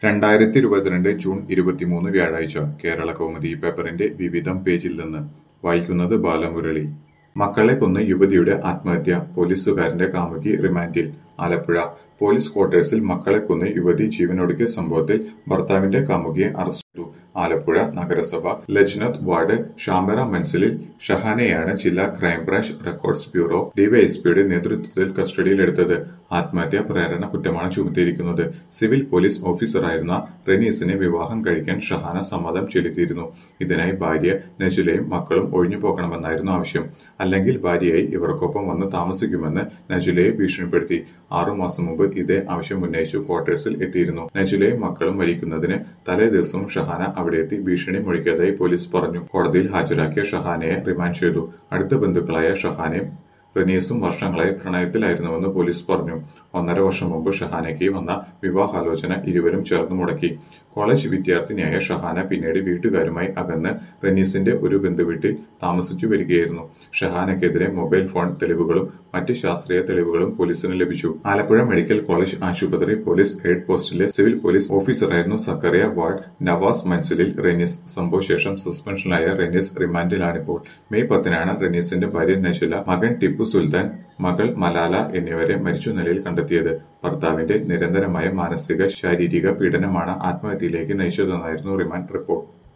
രണ്ടായിരത്തി ഇരുപത്തിരണ്ട് ജൂൺ ഇരുപത്തിമൂന്ന് വ്യാഴാഴ്ച കേരള കൗമുദി പേപ്പറിന്റെ വിവിധം പേജിൽ നിന്ന് വായിക്കുന്നത് ബാലമുരളി മക്കളെ കൊന്ന് യുവതിയുടെ ആത്മഹത്യ പോലീസുകാരന്റെ കാമുകി റിമാൻഡിൽ ആലപ്പുഴ പോലീസ് ക്വാർട്ടേഴ്സിൽ മക്കളെ കൊന്ന് യുവതി ജീവനൊടുക്കിയ സംഭവത്തിൽ ഭർത്താവിന്റെ കാമുകിയെ അറസ്റ്റ് ചെയ്തു ആലപ്പുഴ നഗരസഭ ലജ്നത്ത് വാർഡ് ഷാമറ മൻസിലിൽ ഷഹാനെയാണ് ജില്ലാ ക്രൈംബ്രാഞ്ച് റെക്കോർഡ്സ് ബ്യൂറോ ഡിവൈഎസ്പിയുടെ നേതൃത്വത്തിൽ കസ്റ്റഡിയിലെടുത്തത് ആത്മഹത്യാ പ്രേരണ കുറ്റമാണ് ചുമത്തിയിരിക്കുന്നത് സിവിൽ പോലീസ് ഓഫീസറായിരുന്ന റെനീസിനെ വിവാഹം കഴിക്കാൻ ഷഹാന സമ്മതം ചെലുത്തിയിരുന്നു ഇതിനായി ഭാര്യ നജുലയും മക്കളും ഒഴിഞ്ഞു പോകണമെന്നായിരുന്നു ആവശ്യം അല്ലെങ്കിൽ ഭാര്യയായി ഇവർക്കൊപ്പം വന്ന് താമസിക്കുമെന്ന് നജുലയെ ഭീഷണിപ്പെടുത്തി ആറുമാസം മുമ്പ് ഇതേ ആവശ്യം ഉന്നയിച്ചു ക്വാർട്ടേഴ്സിൽ എത്തിയിരുന്നു നജുലയും മക്കളും മരിക്കുന്നതിന് തലേ ദിവസവും ഷഹാന അവിടെ എത്തി ഭീഷണി മുഴക്കിയതായി പോലീസ് പറഞ്ഞു കോടതിയിൽ ഹാജരാക്കിയ ഷഹാനയെ റിമാൻഡ് ചെയ്തു അടുത്ത ബന്ധുക്കളായ ഷഹാനയും റനീസും വർഷങ്ങളായി പ്രണയത്തിലായിരുന്നുവെന്ന് പോലീസ് പറഞ്ഞു ഒന്നര വർഷം മുമ്പ് ഷഹാനയ്ക്ക് വന്ന വിവാഹാലോചന ഇരുവരും ചേർന്ന് മുടക്കി കോളേജ് വിദ്യാർത്ഥിനിയായ ഷഹാന പിന്നീട് വീട്ടുകാരുമായി അകന്ന് റനീസിന്റെ ഒരു ബന്ധുവീട്ടിൽ താമസിച്ചു വരികയായിരുന്നു ഷഹാനയ്ക്കെതിരെ മൊബൈൽ ഫോൺ തെളിവുകളും മറ്റ് ശാസ്ത്രീയ തെളിവുകളും പോലീസിന് ലഭിച്ചു ആലപ്പുഴ മെഡിക്കൽ കോളേജ് ആശുപത്രി പോലീസ് ഹെഡ് പോസ്റ്റിലെ സിവിൽ പോലീസ് ഓഫീസറായിരുന്നു സക്കറിയ വാർഡ് നവാസ് മൻസിലിൽ റെനീസ് സംഭവശേഷം സസ്പെൻഷനിലായ റെനീസ് റിമാൻഡിലാണിപ്പോൾ മെയ് പത്തിനാണ് റെനീസിന്റെ ഭാര്യ നജുല മകൻ ടിപ്പു സുൽത്താൻ മകൾ മലാല എന്നിവരെ മരിച്ച നിലയിൽ കണ്ടെത്തിയത് ഭർത്താവിന്റെ നിരന്തരമായ മാനസിക ശാരീരിക പീഡനമാണ് ആത്മഹത്യയിലേക്ക് നയിച്ചതെന്നായിരുന്നു റിമാൻഡ് റിപ്പോർട്ട്